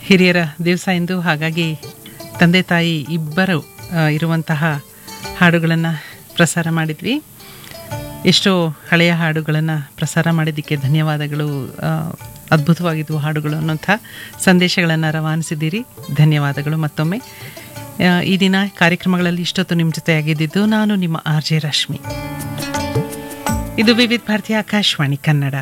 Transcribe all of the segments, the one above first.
ಹಿರಿಯರ ದಿವಸ ಎಂದು ಹಾಗಾಗಿ ತಂದೆ ತಾಯಿ ಇಬ್ಬರು ಆ, ಇರುವಂತಹ ಹಾಡುಗಳನ್ನು ಪ್ರಸಾರ ಮಾಡಿದ್ವಿ ಎಷ್ಟೋ ಹಳೆಯ ಹಾಡುಗಳನ್ನು ಪ್ರಸಾರ ಮಾಡಿದ್ದಕ್ಕೆ ಧನ್ಯವಾದಗಳು ಆ, ಅದ್ಭುತವಾಗಿದ್ವು ಹಾಡುಗಳು ಅನ್ನೋಂಥ ಸಂದೇಶಗಳನ್ನು ರವಾನಿಸಿದ್ದೀರಿ ಧನ್ಯವಾದಗಳು ಮತ್ತೊಮ್ಮೆ ಆ, ಈ ದಿನ ಕಾರ್ಯಕ್ರಮಗಳಲ್ಲಿ ಇಷ್ಟೊತ್ತು ನಿಮ್ಮ ಜೊತೆಯಾಗಿದ್ದಿದ್ದು ನಾನು ನಿಮ್ಮ ಆರ್ ಜೆ ರಶ್ಮಿ ಇದು ವಿವಿಧ ಭಾರತಿ ಆಕಾಶವಾಣಿ ಕನ್ನಡ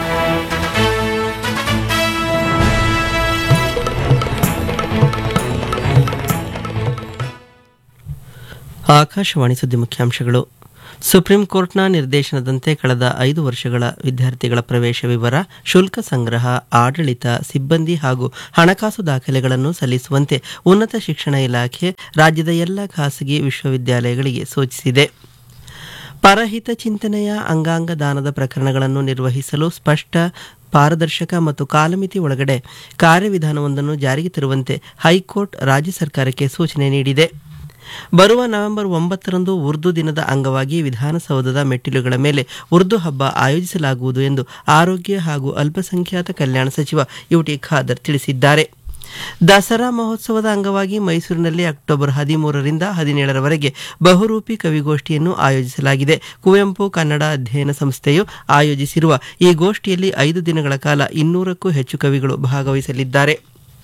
ಆಕಾಶವಾಣಿ ಸುದ್ದಿ ಮುಖ್ಯಾಂಶಗಳು ಸುಪ್ರೀಂ ಕೋರ್ಟ್ನ ನಿರ್ದೇಶನದಂತೆ ಕಳೆದ ಐದು ವರ್ಷಗಳ ವಿದ್ಯಾರ್ಥಿಗಳ ಪ್ರವೇಶ ವಿವರ ಶುಲ್ಕ ಸಂಗ್ರಹ ಆಡಳಿತ ಸಿಬ್ಬಂದಿ ಹಾಗೂ ಹಣಕಾಸು ದಾಖಲೆಗಳನ್ನು ಸಲ್ಲಿಸುವಂತೆ ಉನ್ನತ ಶಿಕ್ಷಣ ಇಲಾಖೆ ರಾಜ್ಯದ ಎಲ್ಲ ಖಾಸಗಿ ವಿಶ್ವವಿದ್ಯಾಲಯಗಳಿಗೆ ಸೂಚಿಸಿದೆ ಪರಹಿತ ಚಿಂತನೆಯ ಅಂಗಾಂಗ ದಾನದ ಪ್ರಕರಣಗಳನ್ನು ನಿರ್ವಹಿಸಲು ಸ್ಪಷ್ಟ ಪಾರದರ್ಶಕ ಮತ್ತು ಕಾಲಮಿತಿ ಒಳಗಡೆ ಕಾರ್ಯವಿಧಾನವೊಂದನ್ನು ಜಾರಿಗೆ ತರುವಂತೆ ಹೈಕೋರ್ಟ್ ರಾಜ್ಯ ಸರ್ಕಾರಕ್ಕೆ ಸೂಚನೆ ನೀಡಿದೆ ಬರುವ ನವೆಂಬರ್ ಒಂಬತ್ತರಂದು ಉರ್ದು ದಿನದ ಅಂಗವಾಗಿ ವಿಧಾನಸೌಧದ ಮೆಟ್ಟಿಲುಗಳ ಮೇಲೆ ಉರ್ದು ಹಬ್ಬ ಆಯೋಜಿಸಲಾಗುವುದು ಎಂದು ಆರೋಗ್ಯ ಹಾಗೂ ಅಲ್ಪಸಂಖ್ಯಾತ ಕಲ್ಯಾಣ ಸಚಿವ ಯುಟಿ ಖಾದರ್ ತಿಳಿಸಿದ್ದಾರೆ ದಸರಾ ಮಹೋತ್ಸವದ ಅಂಗವಾಗಿ ಮೈಸೂರಿನಲ್ಲಿ ಅಕ್ಟೋಬರ್ ಹದಿಮೂರರಿಂದ ಹದಿನೇಳರವರೆಗೆ ಬಹುರೂಪಿ ಕವಿಗೋಷ್ಠಿಯನ್ನು ಆಯೋಜಿಸಲಾಗಿದೆ ಕುವೆಂಪು ಕನ್ನಡ ಅಧ್ಯಯನ ಸಂಸ್ಥೆಯು ಆಯೋಜಿಸಿರುವ ಈ ಗೋಷ್ಠಿಯಲ್ಲಿ ಐದು ದಿನಗಳ ಕಾಲ ಇನ್ನೂರಕ್ಕೂ ಹೆಚ್ಚು ಕವಿಗಳು ಭಾಗವಹಿಸಲಿದ್ದಾರೆ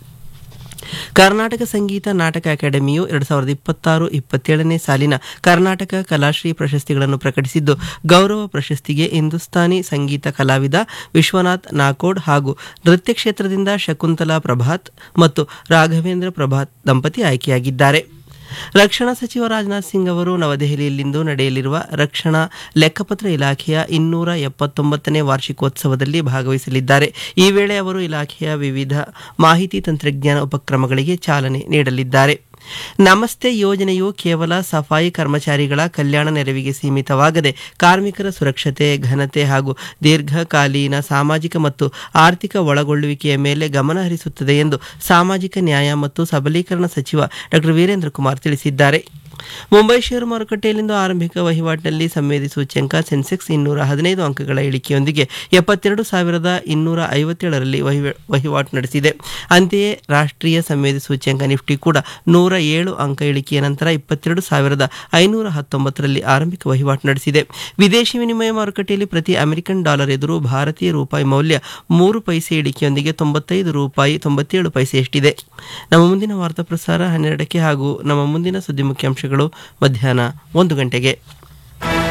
ಕರ್ನಾಟಕ ಸಂಗೀತ ನಾಟಕ ಅಕಾಡೆಮಿಯು ಎರಡು ಸಾವಿರದ ಇಪ್ಪತ್ತಾರು ಇಪ್ಪತ್ತೇಳನೇ ಸಾಲಿನ ಕರ್ನಾಟಕ ಕಲಾಶ್ರೀ ಪ್ರಶಸ್ತಿಗಳನ್ನು ಪ್ರಕಟಿಸಿದ್ದು ಗೌರವ ಪ್ರಶಸ್ತಿಗೆ ಹಿಂದೂಸ್ತಾನಿ ಸಂಗೀತ ಕಲಾವಿದ ವಿಶ್ವನಾಥ್ ನಾಕೋಡ್ ಹಾಗೂ ನೃತ್ಯ ಕ್ಷೇತ್ರದಿಂದ ಶಕುಂತಲಾ ಪ್ರಭಾತ್ ಮತ್ತು ರಾಘವೇಂದ್ರ ಪ್ರಭಾತ್ ದಂಪತಿ ಆಯ್ಕೆಯಾಗಿದ್ದಾರೆ ರಕ್ಷಣಾ ಸಚಿವ ರಾಜನಾಥ್ ಸಿಂಗ್ ಅವರು ನವದೆಹಲಿಯಲ್ಲಿಂದು ನಡೆಯಲಿರುವ ರಕ್ಷಣಾ ಲೆಕ್ಕಪತ್ರ ಇಲಾಖೆಯ ಇನ್ನೂರ ಎಪ್ಪತ್ತೊಂಬತ್ತನೇ ವಾರ್ಷಿಕೋತ್ಸವದಲ್ಲಿ ಭಾಗವಹಿಸಲಿದ್ದಾರೆ ಈ ವೇಳೆ ಅವರು ಇಲಾಖೆಯ ವಿವಿಧ ಮಾಹಿತಿ ತಂತ್ರಜ್ಞಾನ ಉಪಕ್ರಮಗಳಿಗೆ ಚಾಲನೆ ನೀಡಲಿದ್ದಾರೆ ನಮಸ್ತೆ ಯೋಜನೆಯು ಕೇವಲ ಸಫಾಯಿ ಕರ್ಮಚಾರಿಗಳ ಕಲ್ಯಾಣ ನೆರವಿಗೆ ಸೀಮಿತವಾಗದೆ ಕಾರ್ಮಿಕರ ಸುರಕ್ಷತೆ ಘನತೆ ಹಾಗೂ ದೀರ್ಘಕಾಲೀನ ಸಾಮಾಜಿಕ ಮತ್ತು ಆರ್ಥಿಕ ಒಳಗೊಳ್ಳುವಿಕೆಯ ಮೇಲೆ ಗಮನ ಹರಿಸುತ್ತದೆ ಎಂದು ಸಾಮಾಜಿಕ ನ್ಯಾಯ ಮತ್ತು ಸಬಲೀಕರಣ ಸಚಿವ ಡಾಕ್ಟರ್ ವೀರೇಂದ್ರ ಕುಮಾರ್ ತಿಳಿಸಿದ್ದಾರೆ ಮುಂಬೈ ಷೇರು ಮಾರುಕಟ್ಟೆಯಲ್ಲಿಂದು ಆರಂಭಿಕ ವಹಿವಾಟಿನಲ್ಲಿ ಸಂವೇದಿ ಸೂಚ್ಯಂಕ ಸೆನ್ಸೆಕ್ಸ್ ಇನ್ನೂರ ಹದಿನೈದು ಅಂಕಗಳ ಇಳಿಕೆಯೊಂದಿಗೆ ಎಪ್ಪತ್ತೆರಡು ಸಾವಿರದ ಇನ್ನೂರ ಐವತ್ತೇಳರಲ್ಲಿ ವಹಿವ- ವಹಿವಾಟು ನಡೆಸಿದೆ ಅಂತೆಯೇ ರಾಷ್ಟ್ರೀಯ ಸಂವೇದಿ ಸೂಚ್ಯಂಕ ನಿಫ್ಟಿ ಕೂಡ ನೂರ ಏಳು ಅಂಕ ಇಳಿಕೆಯ ನಂತರ ಇಪ್ಪತ್ತೆರಡು ಸಾವಿರದ ಐನೂರ ಹತ್ತೊಂಬತ್ತರಲ್ಲಿ ಆರಂಭಿಕ ವಹಿವಾಟು ನಡೆಸಿದೆ ವಿದೇಶಿ ವಿನಿಮಯ ಮಾರುಕಟ್ಟೆಯಲ್ಲಿ ಪ್ರತಿ ಅಮೆರಿಕನ್ ಡಾಲರ್ ಎದುರು ಭಾರತೀಯ ರೂಪಾಯಿ ಮೌಲ್ಯ ಮೂರು ಪೈಸೆ ಇಳಿಕೆಯೊಂದಿಗೆ ತೊಂಬತ್ತೈದು ರೂಪಾಯಿ ತೊಂಬತ್ತೇಳು ಪೈಸೆಯಷ್ಟಿದೆ ನಮ್ಮ ಮುಂದಿನ ವಾರ್ತಾ ಪ್ರಸಾರ ಹನ್ನೆರಡಕ್ಕೆ ಹಾಗೂ ನಮ್ಮ ಮುಂದಿನ ಸುದ್ದಿ ಮುಖ್ಯಾಂಶಗಳು ಮಧ್ಯಾಹ್ನ ಒಂದು ಗಂಟೆಗೆ